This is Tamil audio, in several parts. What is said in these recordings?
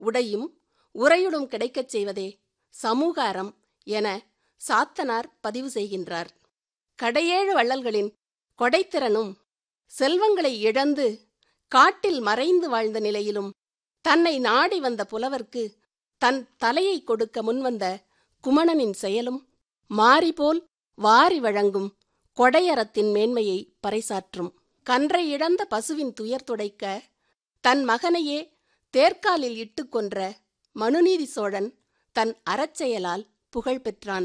உடையும் உறையுடும் கிடைக்கச் செய்வதே சமூக அறம் என சாத்தனார் பதிவு செய்கின்றார் கடையேழு வள்ளல்களின் கொடைத்திறனும் செல்வங்களை இழந்து காட்டில் மறைந்து வாழ்ந்த நிலையிலும் தன்னை நாடி வந்த புலவர்க்கு தன் தலையை கொடுக்க முன்வந்த குமணனின் செயலும் மாரிபோல் வாரி வழங்கும் கொடையறத்தின் மேன்மையை பறைசாற்றும் கன்றை இழந்த பசுவின் துயர் துடைக்க தன் மகனையே தேர்க்காலில் இட்டுக் கொன்ற மனுநீதி சோழன் தன் அறச்செயலால் புகழ் பெற்றான்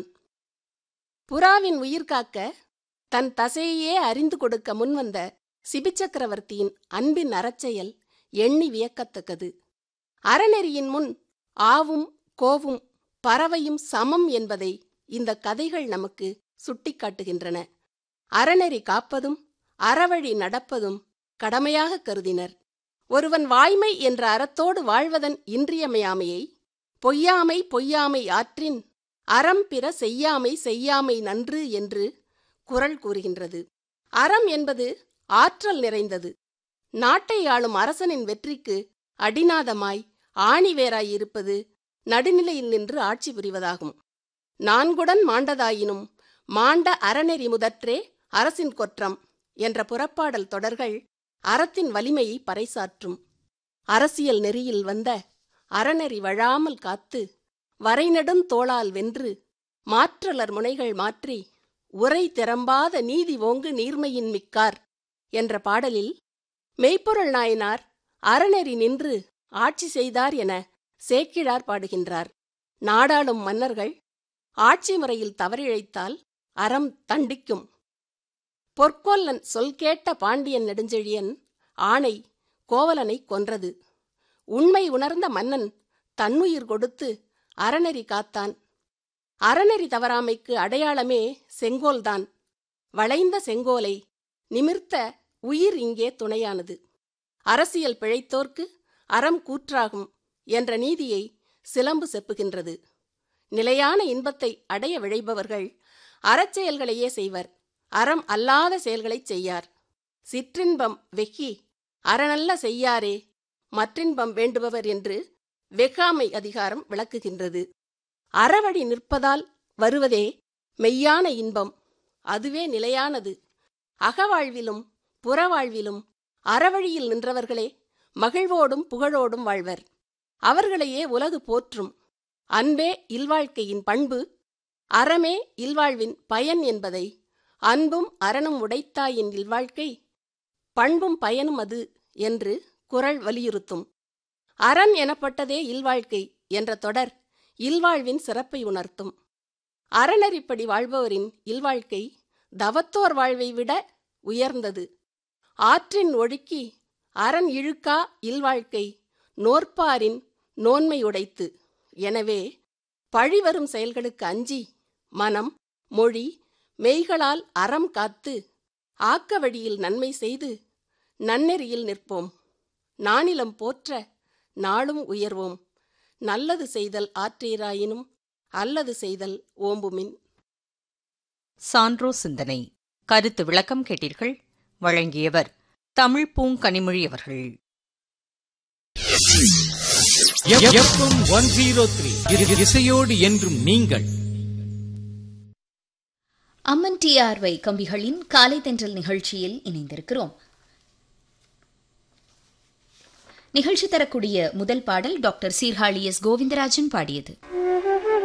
புறாவின் உயிர் காக்க தன் தசையையே அறிந்து கொடுக்க முன்வந்த சிபிச்சக்கரவர்த்தியின் அன்பின் அறச்செயல் எண்ணி வியக்கத்தக்கது அறநெறியின் முன் ஆவும் கோவும் பறவையும் சமம் என்பதை இந்த கதைகள் நமக்கு சுட்டிக்காட்டுகின்றன அறநெறி காப்பதும் அறவழி நடப்பதும் கடமையாக கருதினர் ஒருவன் வாய்மை என்ற அறத்தோடு வாழ்வதன் இன்றியமையாமையை பொய்யாமை பொய்யாமை ஆற்றின் அறம் பிற செய்யாமை செய்யாமை நன்று என்று குரல் கூறுகின்றது அறம் என்பது ஆற்றல் நிறைந்தது நாட்டை ஆளும் அரசனின் வெற்றிக்கு அடிநாதமாய் ஆணிவேராய் இருப்பது நடுநிலையில் நின்று ஆட்சி புரிவதாகும் நான்குடன் மாண்டதாயினும் மாண்ட அறநெறி முதற்றே அரசின் கொற்றம் என்ற புறப்பாடல் தொடர்கள் அறத்தின் வலிமையை பறைசாற்றும் அரசியல் நெறியில் வந்த அறநெறி வழாமல் காத்து வரைநெடும் தோளால் வென்று மாற்றலர் முனைகள் மாற்றி உரை திறம்பாத நீதி ஓங்கு நீர்மையின் மிக்கார் என்ற பாடலில் மெய்ப்பொருள் நாயனார் அறநெறி நின்று ஆட்சி செய்தார் என சேக்கிழார் பாடுகின்றார் நாடாளும் மன்னர்கள் ஆட்சி முறையில் தவறிழைத்தால் அறம் தண்டிக்கும் பொற்கொல்லன் சொல் கேட்ட பாண்டியன் நெடுஞ்செழியன் ஆணை கோவலனை கொன்றது உண்மை உணர்ந்த மன்னன் தன்னுயிர் கொடுத்து அறநெறி காத்தான் அறநெறி தவறாமைக்கு அடையாளமே செங்கோல்தான் வளைந்த செங்கோலை நிமிர்த்த உயிர் இங்கே துணையானது அரசியல் பிழைத்தோர்க்கு அறம் கூற்றாகும் என்ற நீதியை சிலம்பு செப்புகின்றது நிலையான இன்பத்தை அடைய விழைபவர்கள் அறச்செயல்களையே செய்வர் அறம் அல்லாத செயல்களைச் செய்யார் சிற்றின்பம் வெக்கி அறநல்ல செய்யாரே மற்றின்பம் வேண்டுபவர் என்று வெகாமை அதிகாரம் விளக்குகின்றது அறவழி நிற்பதால் வருவதே மெய்யான இன்பம் அதுவே நிலையானது அகவாழ்விலும் புறவாழ்விலும் அறவழியில் நின்றவர்களே மகிழ்வோடும் புகழோடும் வாழ்வர் அவர்களையே உலகு போற்றும் அன்பே இல்வாழ்க்கையின் பண்பு அறமே இல்வாழ்வின் பயன் என்பதை அன்பும் அறனும் உடைத்தாயின் இல்வாழ்க்கை பண்பும் பயனும் அது என்று குரல் வலியுறுத்தும் அரண் எனப்பட்டதே இல்வாழ்க்கை என்ற தொடர் இல்வாழ்வின் சிறப்பை உணர்த்தும் அறநெறிப்படி வாழ்பவரின் இல்வாழ்க்கை தவத்தோர் வாழ்வை விட உயர்ந்தது ஆற்றின் ஒழுக்கி அரண் இழுக்கா இல்வாழ்க்கை நோற்பாரின் நோன்மை உடைத்து எனவே பழிவரும் செயல்களுக்கு அஞ்சி மனம் மொழி மெய்களால் அறம் காத்து ஆக்க வழியில் நன்மை செய்து நன்னெறியில் நிற்போம் நானிலம் போற்ற நாளும் உயர்வோம் நல்லது செய்தல் ஆற்றீராயினும் அல்லது செய்தல் ஓம்புமின் சான்றோ சிந்தனை கருத்து விளக்கம் கேட்டீர்கள் வழங்கியவர் தமிழ் பூங்கனிமொழி அவர்கள் எஃப்எம் ஒன் ஜீரோ த்ரீ இசையோடு என்றும் நீங்கள் அம்மன் டிஆர்ஒய் கம்பிகளின் காலை தென்றல் நிகழ்ச்சியில் இணைந்திருக்கிறோம் நிகழ்ச்சி தரக்கூடிய முதல் பாடல் டாக்டர் சீர்காழி எஸ் கோவிந்தராஜன் பாடியது